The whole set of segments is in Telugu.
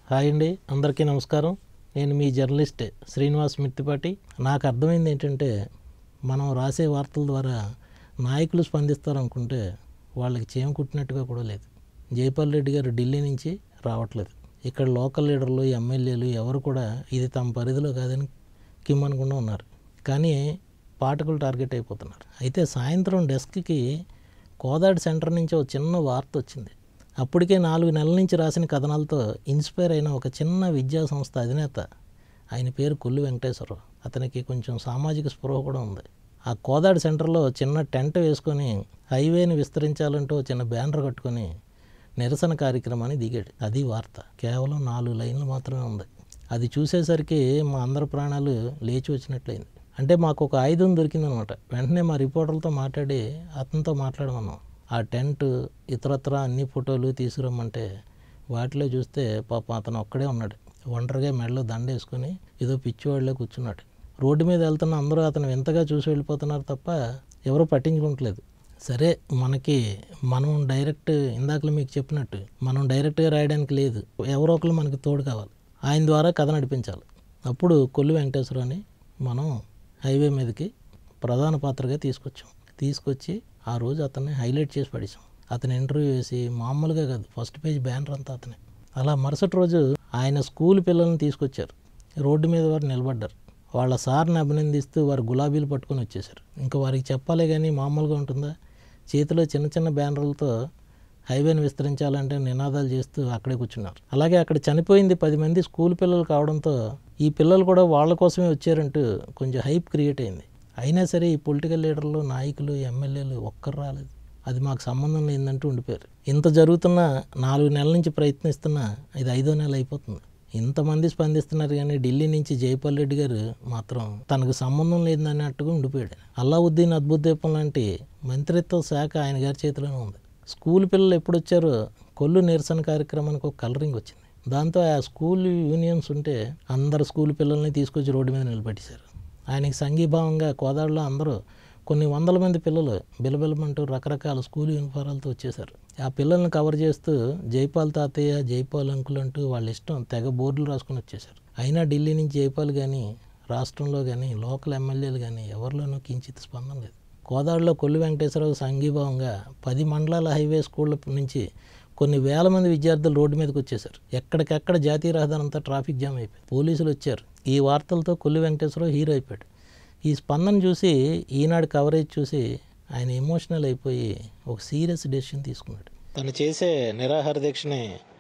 హాయ్ అండి అందరికీ నమస్కారం నేను మీ జర్నలిస్ట్ శ్రీనివాస్ మిత్తిపాటి నాకు అర్థమైంది ఏంటంటే మనం రాసే వార్తల ద్వారా నాయకులు స్పందిస్తారనుకుంటే వాళ్ళకి చేమ కుట్టినట్టుగా కూడా లేదు జైపాల్ రెడ్డి గారు ఢిల్లీ నుంచి రావట్లేదు ఇక్కడ లోకల్ లీడర్లు ఎమ్మెల్యేలు ఎవరు కూడా ఇది తమ పరిధిలో కాదని కిమ్మనకుండా ఉన్నారు కానీ పాఠకులు టార్గెట్ అయిపోతున్నారు అయితే సాయంత్రం డెస్క్కి కోదాడి సెంటర్ నుంచి ఒక చిన్న వార్త వచ్చింది అప్పటికే నాలుగు నెలల నుంచి రాసిన కథనాలతో ఇన్స్పైర్ అయిన ఒక చిన్న విద్యా సంస్థ అధినేత ఆయన పేరు కొల్లు వెంకటేశ్వరరావు అతనికి కొంచెం సామాజిక స్పృహ కూడా ఉంది ఆ కోదాడి సెంటర్లో చిన్న టెంట్ వేసుకొని హైవేని విస్తరించాలంటూ చిన్న బ్యానర్ కట్టుకొని నిరసన కార్యక్రమాన్ని దిగాడు అది వార్త కేవలం నాలుగు లైన్లు మాత్రమే ఉంది అది చూసేసరికి మా అందరి ప్రాణాలు లేచి వచ్చినట్లయింది అంటే మాకు ఒక ఆయుధం దొరికిందనమాట వెంటనే మా రిపోర్టర్లతో మాట్లాడి అతనితో మాట్లాడమన్నాం ఆ టెంట్ ఇతరత్ర అన్ని ఫోటోలు తీసుకురమ్మంటే వాటిలో చూస్తే పాప అతను ఒక్కడే ఉన్నాడు ఒంటరిగా మెడలో దండ వేసుకొని ఏదో పిచ్చివాళ్ళలో కూర్చున్నాడు రోడ్డు మీద వెళ్తున్న అందరూ అతను వింతగా చూసి వెళ్ళిపోతున్నారు తప్ప ఎవరు పట్టించుకోవట్లేదు సరే మనకి మనం డైరెక్ట్ ఇందాకలో మీకు చెప్పినట్టు మనం డైరెక్ట్గా రాయడానికి లేదు ఎవరో ఒకరు మనకి తోడు కావాలి ఆయన ద్వారా కథ నడిపించాలి అప్పుడు కొల్లు వెంకటేశ్వరరావుని మనం హైవే మీదకి ప్రధాన పాత్రగా తీసుకొచ్చాం తీసుకొచ్చి ఆ రోజు అతన్ని హైలైట్ చేసి పడేసాం అతను ఇంటర్వ్యూ వేసి మామూలుగా కాదు ఫస్ట్ పేజ్ బ్యానర్ అంతా అతనే అలా మరుసటి రోజు ఆయన స్కూల్ పిల్లల్ని తీసుకొచ్చారు రోడ్డు మీద వారు నిలబడ్డారు వాళ్ళ సార్ని అభినందిస్తూ వారు గులాబీలు పట్టుకొని వచ్చేసారు ఇంకా వారికి చెప్పాలే కానీ మామూలుగా ఉంటుందా చేతిలో చిన్న చిన్న బ్యానర్లతో హైవేని విస్తరించాలంటే నినాదాలు చేస్తూ అక్కడే కూర్చున్నారు అలాగే అక్కడ చనిపోయింది పది మంది స్కూల్ పిల్లలు కావడంతో ఈ పిల్లలు కూడా వాళ్ళ కోసమే వచ్చారంటూ కొంచెం హైప్ క్రియేట్ అయింది అయినా సరే ఈ పొలిటికల్ లీడర్లు నాయకులు ఎమ్మెల్యేలు ఒక్కరు రాలేదు అది మాకు సంబంధం లేదంటూ ఉండిపోయారు ఇంత జరుగుతున్న నాలుగు నెలల నుంచి ప్రయత్నిస్తున్నా ఇది ఐదో నెల అయిపోతుంది ఇంతమంది స్పందిస్తున్నారు కానీ ఢిల్లీ నుంచి జైపాల్ రెడ్డి గారు మాత్రం తనకు సంబంధం లేదన్నట్టుగా ఉండిపోయాడు అల్లావుద్దీన్ అద్భుతదీపం లాంటి మంత్రిత్వ శాఖ ఆయన గారి చేతిలోనే ఉంది స్కూల్ పిల్లలు ఎప్పుడు వచ్చారో కొల్లు నిరసన కార్యక్రమానికి ఒక కలరింగ్ వచ్చింది దాంతో ఆ స్కూల్ యూనియన్స్ ఉంటే అందరు స్కూల్ పిల్లల్ని తీసుకొచ్చి రోడ్డు మీద నిలబెట్టేశారు ఆయనకి సంఘీభావంగా కోదాడులో అందరూ కొన్ని వందల మంది పిల్లలు బిలబిలమంటూ రకరకాల స్కూల్ యూనిఫారాలతో వచ్చేసారు ఆ పిల్లల్ని కవర్ చేస్తూ జైపాల్ తాతయ్య జైపాల్ అంకుల్ అంటూ వాళ్ళ ఇష్టం తెగ బోర్డులు రాసుకొని వచ్చేసారు అయినా ఢిల్లీ నుంచి జైపాల్ కానీ రాష్ట్రంలో కానీ లోకల్ ఎమ్మెల్యేలు కానీ ఎవరిలోనూ కించిత్ స్పందన లేదు కోదాడులో కొల్లు వెంకటేశ్వరరావు సంఘీభావంగా పది మండలాల హైవే స్కూళ్ళ నుంచి కొన్ని వేల మంది విద్యార్థులు రోడ్డు మీదకి వచ్చేసారు ఎక్కడికెక్కడ జాతీయ రహదారి అంతా ట్రాఫిక్ జామ్ అయిపోయింది పోలీసులు వచ్చారు ఈ వార్తలతో కొల్లు వెంకటేశ్వరరావు హీరో అయిపోయాడు ఈ స్పందన చూసి ఈనాడు కవరేజ్ చూసి ఆయన ఎమోషనల్ అయిపోయి ఒక సీరియస్ డెసిషన్ తీసుకున్నాడు తను చేసే నిరాహార దీక్షని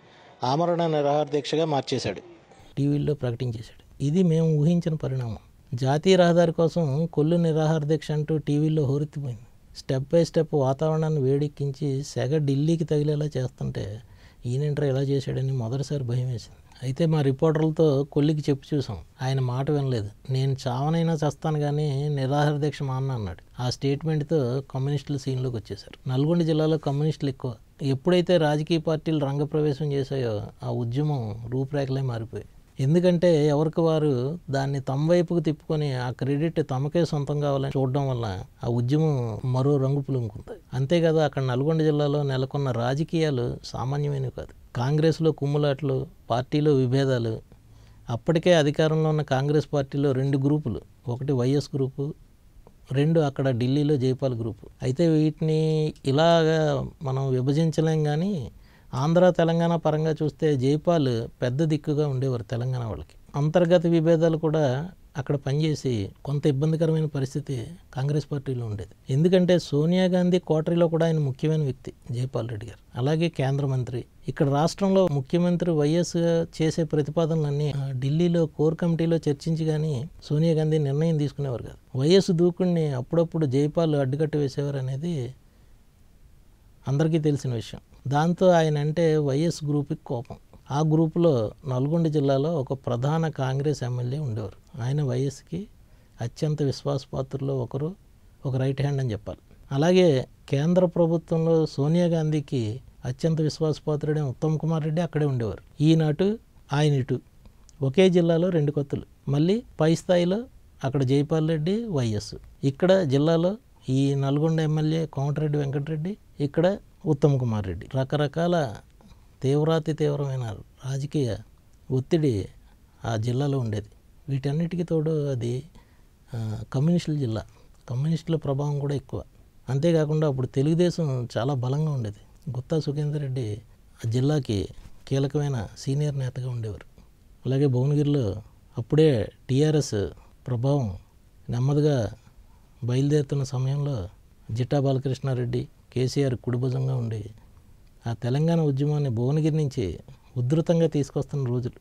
ఆమరణ నిరాహార దీక్షగా మార్చేశాడు టీవీల్లో ప్రకటించేశాడు ఇది మేము ఊహించిన పరిణామం జాతీయ రహదారి కోసం కొల్లు నిరాహార దీక్ష అంటూ టీవీల్లో హోరెత్తిపోయింది స్టెప్ బై స్టెప్ వాతావరణాన్ని వేడెక్కించి సెగ ఢిల్లీకి తగిలేలా చేస్తుంటే ఈయనంటారు ఎలా చేశాడని మొదటిసారి భయం వేసింది అయితే మా రిపోర్టర్లతో కొల్లికి చెప్పి చూసాం ఆయన మాట వినలేదు నేను చావనైనా చేస్తాను కానీ నిరాహార దీక్ష మాన్న అన్నాడు ఆ స్టేట్మెంట్తో కమ్యూనిస్టులు సీన్లోకి వచ్చేసారు నల్గొండ జిల్లాలో కమ్యూనిస్టులు ఎక్కువ ఎప్పుడైతే రాజకీయ పార్టీలు రంగప్రవేశం చేశాయో ఆ ఉద్యమం రూపురేఖలే మారిపోయాయి ఎందుకంటే ఎవరికి వారు దాన్ని తమ వైపుకు తిప్పుకొని ఆ క్రెడిట్ తమకే సొంతం కావాలని చూడడం వల్ల ఆ ఉద్యమం మరో రంగు పులుముకుంది అంతేకాదు అక్కడ నల్గొండ జిల్లాలో నెలకొన్న రాజకీయాలు సామాన్యమైనవి కాదు కాంగ్రెస్లో కుమ్ములాట్లు పార్టీలో విభేదాలు అప్పటికే అధికారంలో ఉన్న కాంగ్రెస్ పార్టీలో రెండు గ్రూపులు ఒకటి వైఎస్ గ్రూపు రెండు అక్కడ ఢిల్లీలో జైపాల్ గ్రూపు అయితే వీటిని ఇలాగా మనం విభజించలేం కానీ ఆంధ్ర తెలంగాణ పరంగా చూస్తే జైపాల్ పెద్ద దిక్కుగా ఉండేవారు తెలంగాణ వాళ్ళకి అంతర్గత విభేదాలు కూడా అక్కడ పనిచేసి కొంత ఇబ్బందికరమైన పరిస్థితి కాంగ్రెస్ పార్టీలో ఉండేది ఎందుకంటే సోనియా గాంధీ కోటరీలో కూడా ఆయన ముఖ్యమైన వ్యక్తి జైపాల్ రెడ్డి గారు అలాగే కేంద్ర మంత్రి ఇక్కడ రాష్ట్రంలో ముఖ్యమంత్రి వైఎస్ చేసే ప్రతిపాదనలన్నీ ఆ, ఢిల్లీలో కోర్ కమిటీలో చర్చించి కానీ సోనియా గాంధీ నిర్ణయం తీసుకునేవారు కాదు వైఎస్ దూకుడిని అప్పుడప్పుడు జైపాల్ అడ్డుకట్ట వేసేవారు అనేది అందరికీ తెలిసిన విషయం దాంతో ఆయన అంటే వైఎస్ గ్రూప్కి కోపం ఆ గ్రూపులో నల్గొండ జిల్లాలో ఒక ప్రధాన కాంగ్రెస్ ఎమ్మెల్యే ఉండేవారు ఆయన వైఎస్కి అత్యంత విశ్వాసపాత్రుల్లో ఒకరు ఒక రైట్ హ్యాండ్ అని చెప్పాలి అలాగే కేంద్ర ప్రభుత్వంలో సోనియా గాంధీకి అత్యంత విశ్వాసపాత్రుడైన ఉత్తమ్ కుమార్ రెడ్డి అక్కడే ఉండేవారు ఈనాటు ఆయన ఇటు ఒకే జిల్లాలో రెండు కొత్తలు మళ్ళీ పై స్థాయిలో అక్కడ జైపాల్ రెడ్డి వైఎస్ ఇక్కడ జిల్లాలో ఈ నల్గొండ ఎమ్మెల్యే కోమటిరెడ్డి వెంకటరెడ్డి ఇక్కడ ఉత్తమ్ కుమార్ రెడ్డి రకరకాల తీవ్రాతి తీవ్రమైన రాజకీయ ఒత్తిడి ఆ జిల్లాలో ఉండేది వీటన్నిటికీ తోడు అది ఆ, కమ్యూనిస్టుల జిల్లా కమ్యూనిస్టుల ప్రభావం కూడా ఎక్కువ అంతేకాకుండా అప్పుడు తెలుగుదేశం చాలా బలంగా ఉండేది గుత్తా సుఖేందర్ రెడ్డి ఆ జిల్లాకి కీలకమైన సీనియర్ నేతగా ఉండేవారు అలాగే భువనగిరిలో అప్పుడే టీఆర్ఎస్ ప్రభావం నెమ్మదిగా బయలుదేరుతున్న సమయంలో జిట్టా బాలకృష్ణారెడ్డి కేసీఆర్ కుడిభుజంగా ఉండి ఆ తెలంగాణ ఉద్యమాన్ని భువనగిరి నుంచి ఉధృతంగా తీసుకొస్తున్న రోజులు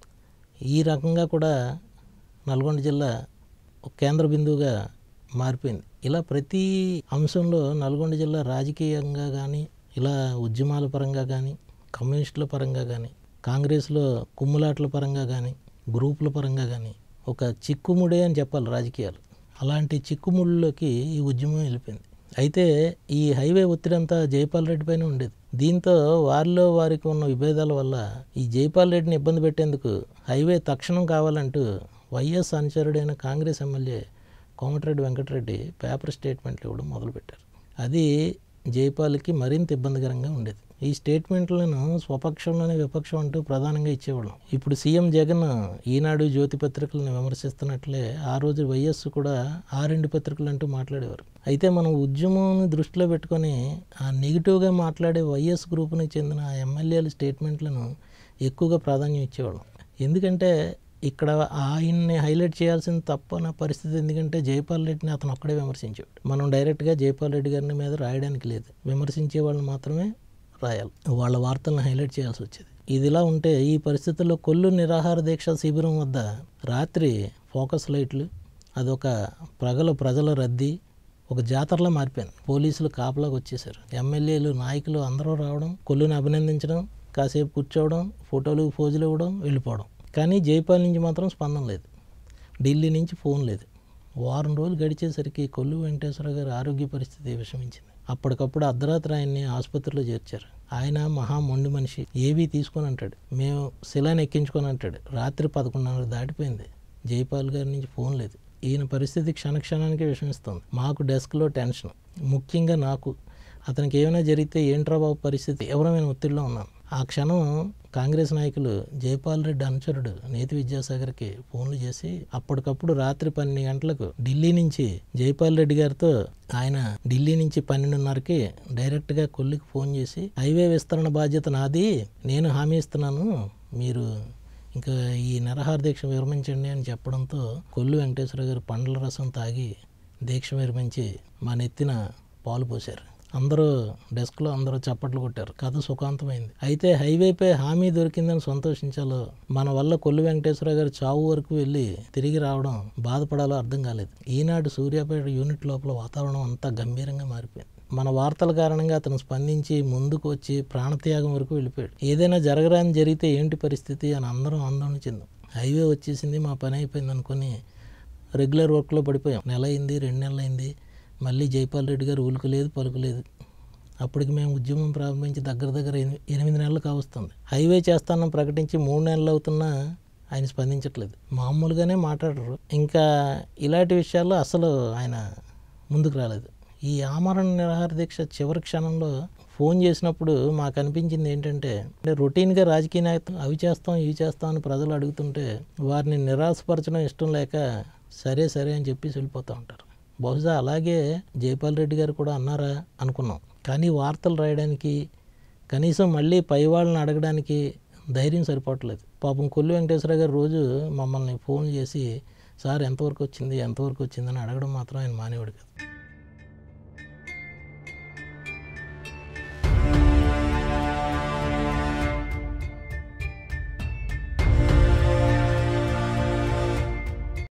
ఈ రకంగా కూడా నల్గొండ జిల్లా ఒక కేంద్ర బిందువుగా మారిపోయింది ఇలా ప్రతి అంశంలో నల్గొండ జిల్లా రాజకీయంగా కానీ ఇలా ఉద్యమాల పరంగా కానీ కమ్యూనిస్టుల పరంగా కానీ కాంగ్రెస్లో కుమ్ములాట్ల పరంగా కానీ గ్రూపుల పరంగా కానీ ఒక చిక్కుముడే అని చెప్పాలి రాజకీయాలు అలాంటి చిక్కుముళ్ళలోకి ఈ ఉద్యమం వెళ్ళిపోయింది అయితే ఈ హైవే ఒత్తిడంతా జైపాల్ రెడ్డి పైన ఉండేది దీంతో వారిలో వారికి ఉన్న విభేదాల వల్ల ఈ జైపాల్ రెడ్డిని ఇబ్బంది పెట్టేందుకు హైవే తక్షణం కావాలంటూ వైఎస్ అనుచరుడైన కాంగ్రెస్ ఎమ్మెల్యే కోమటిరెడ్డి వెంకటరెడ్డి పేపర్ స్టేట్మెంట్లు ఇవ్వడం మొదలుపెట్టారు అది జైపాల్కి మరింత ఇబ్బందికరంగా ఉండేది ఈ స్టేట్మెంట్లను స్వపక్షంలోనే విపక్షం అంటూ ప్రధానంగా ఇచ్చేవాళ్ళం ఇప్పుడు సీఎం జగన్ ఈనాడు జ్యోతి పత్రికలను విమర్శిస్తున్నట్లే ఆ రోజు వైఎస్ కూడా ఆ రెండు పత్రికలు అంటూ మాట్లాడేవారు అయితే మనం ఉద్యమాన్ని దృష్టిలో పెట్టుకొని ఆ నెగిటివ్గా మాట్లాడే వైఎస్ గ్రూపునికి చెందిన ఆ ఎమ్మెల్యేల స్టేట్మెంట్లను ఎక్కువగా ప్రాధాన్యం ఇచ్చేవాళ్ళం ఎందుకంటే ఇక్కడ ఆయన్ని హైలైట్ చేయాల్సిన తప్పన పరిస్థితి ఎందుకంటే జైపాల్ రెడ్డిని అతను ఒక్కడే విమర్శించాడు మనం డైరెక్ట్గా జైపాల్ రెడ్డి గారిని మీద రాయడానికి లేదు విమర్శించే వాళ్ళని మాత్రమే రాయాలి వాళ్ళ వార్తలను హైలైట్ చేయాల్సి వచ్చేది ఇదిలా ఉంటే ఈ పరిస్థితుల్లో కొల్లు నిరాహార దీక్ష శిబిరం వద్ద రాత్రి ఫోకస్ లైట్లు అదొక ప్రగల ప్రజల రద్దీ ఒక జాతరలా మారిపోయింది పోలీసులు కాపలాగా వచ్చేసారు ఎమ్మెల్యేలు నాయకులు అందరూ రావడం కొల్లుని అభినందించడం కాసేపు కూర్చోవడం ఫోటోలు ఫోజులు ఇవ్వడం వెళ్ళిపోవడం కానీ జైపాల్ నుంచి మాత్రం స్పందన లేదు ఢిల్లీ నుంచి ఫోన్ లేదు వారం రోజులు గడిచేసరికి కొల్లు వెంకటేశ్వర గారి ఆరోగ్య పరిస్థితి విషమించింది అప్పటికప్పుడు అర్ధరాత్రి ఆయన్ని ఆసుపత్రిలో చేర్చారు ఆయన మహా మొండి మనిషి ఏవీ తీసుకొని అంటాడు మేము శిలాన్ని ఎక్కించుకొని అంటాడు రాత్రి పదకొండున్నర దాటిపోయింది జైపాల్ గారి నుంచి ఫోన్ లేదు ఈయన పరిస్థితి క్షణక్షణానికి విషమిస్తుంది మాకు డెస్క్లో టెన్షన్ ముఖ్యంగా నాకు అతనికి ఏమైనా జరిగితే ఏంట్రా బాబు పరిస్థితి ఎవరమైన ఒత్తిడిలో ఉన్నాను ఆ క్షణం కాంగ్రెస్ నాయకులు జైపాల్ రెడ్డి అనుచరుడు నేతి విద్యాసాగర్కి ఫోన్లు చేసి అప్పటికప్పుడు రాత్రి పన్నెండు గంటలకు ఢిల్లీ నుంచి జైపాల్ రెడ్డి గారితో ఆయన ఢిల్లీ నుంచి పన్నెండున్నరకి డైరెక్ట్గా కొల్లికి ఫోన్ చేసి హైవే విస్తరణ బాధ్యత నాది నేను హామీ ఇస్తున్నాను మీరు ఇంకా ఈ నిరహార దీక్ష విరమించండి అని చెప్పడంతో కొల్లు వెంకటేశ్వర గారు పండ్ల రసం తాగి దీక్ష విరమించి మా నెత్తిన పాలు పోశారు అందరూ డెస్క్లో అందరూ చప్పట్లు కొట్టారు కథ సుఖాంతమైంది అయితే హైవేపై హామీ దొరికిందని సంతోషించాలో మన వల్ల కొల్లు వెంకటేశ్వర గారు చావు వరకు వెళ్ళి తిరిగి రావడం బాధపడాలో అర్థం కాలేదు ఈనాడు సూర్యాపేట యూనిట్ లోపల వాతావరణం అంతా గంభీరంగా మారిపోయింది మన వార్తల కారణంగా అతను స్పందించి ముందుకు వచ్చి ప్రాణత్యాగం వరకు వెళ్ళిపోయాడు ఏదైనా జరగరాని జరిగితే ఏంటి పరిస్థితి అని అందరం ఆందోళన చెందాం హైవే వచ్చేసింది మా పని అయిపోయింది అనుకుని రెగ్యులర్ వర్క్లో పడిపోయాం నెల అయింది రెండు నెలలు అయింది మళ్ళీ జైపాల్ రెడ్డి గారు ఉలుకులేదు పలుకులేదు అప్పటికి మేము ఉద్యమం ప్రారంభించి దగ్గర దగ్గర ఎని- ఎనిమిది నెలలు కావస్తుంది హైవే చేస్తానని ప్రకటించి మూడు నెలలు అవుతున్నా ఆయన స్పందించట్లేదు మామూలుగానే మాట్లాడరు ఇంకా ఇలాంటి విషయాల్లో అసలు ఆయన ముందుకు రాలేదు ఈ ఆమరణ నిరాహార దీక్ష చివరి క్షణంలో ఫోన్ చేసినప్పుడు మాకు అనిపించింది ఏంటంటే అంటే రొటీన్గా రాజకీయ నాయకులు అవి చేస్తాం ఇవి చేస్తాం అని ప్రజలు అడుగుతుంటే వారిని నిరాశపరచడం ఇష్టం లేక సరే సరే అని చెప్పేసి వెళ్ళిపోతూ ఉంటారు బహుశా అలాగే జైపాల్ రెడ్డి గారు కూడా అన్నారా అనుకున్నాం కానీ వార్తలు రాయడానికి కనీసం మళ్ళీ పై వాళ్ళని అడగడానికి ధైర్యం సరిపోవట్లేదు పాపం కొల్లు వెంకటేశ్వర గారు రోజు మమ్మల్ని ఫోన్ చేసి సార్ ఎంతవరకు వచ్చింది ఎంతవరకు వచ్చిందని అడగడం మాత్రం ఆయన మానేవాడు కాదు